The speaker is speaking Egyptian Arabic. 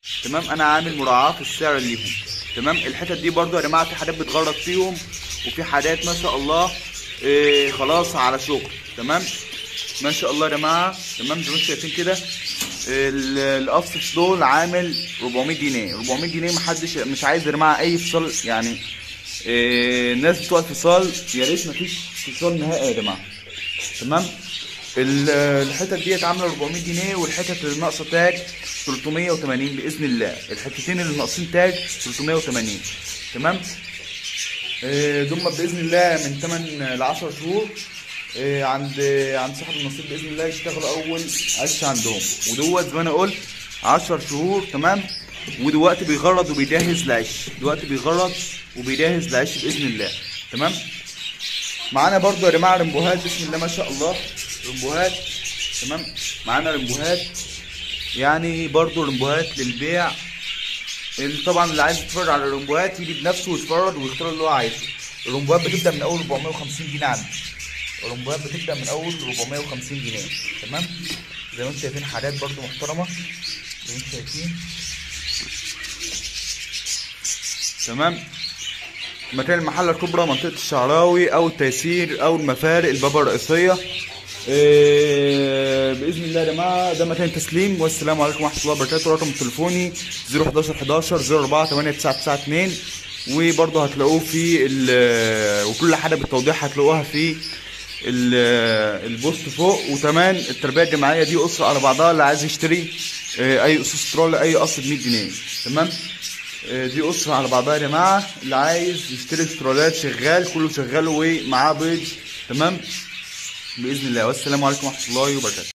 تمام انا عامل مراعاه في السعر ليهم تمام الحتت دي برضو يا جماعه في حاجات بتغرق فيهم وفي حاجات ما شاء الله إيه خلاص على شغل تمام ما شاء الله يا جماعه تمام زي ما انتم شايفين كده ال- القفص دول عامل 400 جنيه 400 جنيه محدش مش عايز يا جماعه اي فصال يعني إيه الناس بتوع الفصال يا ريت مفيش فصال نهائي يا جماعه تمام ال- الحتت ديت عامله 400 جنيه والحتت اللي ناقصه تاج 380 باذن الله الحتتين اللي ناقصين تاج 380 تمام آه، دول باذن الله من 8 ل 10 شهور آه، عند عند صاحب النصيب باذن الله يشتغلوا اول عش عندهم ودوت زي ما انا قلت 10 شهور تمام ودلوقتي بيغرد وبيجهز العش دلوقتي بيغرد وبيجهز العش باذن الله تمام معانا برضو يا جماعه رمبوهات بسم الله ما شاء الله رمبوهات تمام معانا رمبوهات يعني برضو رمبوهات للبيع اللي طبعا اللي عايز يتفرج على الرمبوهات يجي بنفسه ويتفرج ويختار اللي هو عايزه الرمبوهات بتبدا من اول 450 جنيه عندي الرمبوهات بتبدا من اول 450 جنيه تمام زي ما انتم شايفين حاجات برضو محترمه زي ما انتم شايفين تمام مكان المحلة الكبرى منطقة الشعراوي أو التيسير أو المفارق البابا الرئيسية إيه بإذن الله يا جماعة ده مكان التسليم والسلام عليكم ورحمة الله وبركاته رقم تليفوني 011 11 04 8992 وبرضه هتلاقوه في ال- وكل حاجة بالتوضيح هتلاقوها في ال- البوست فوق وكمان التربية الجماعية دي أسرة على بعضها اللي عايز يشتري إيه، أي أسس ترول أي قص ب 100 جنيه تمام آه، دي اسره على بعضها يا جماعه اللي عايز يشتري استرولات شغال كله شغال ومعاه بيض تمام باذن الله والسلام عليكم ورحمه الله وبركاته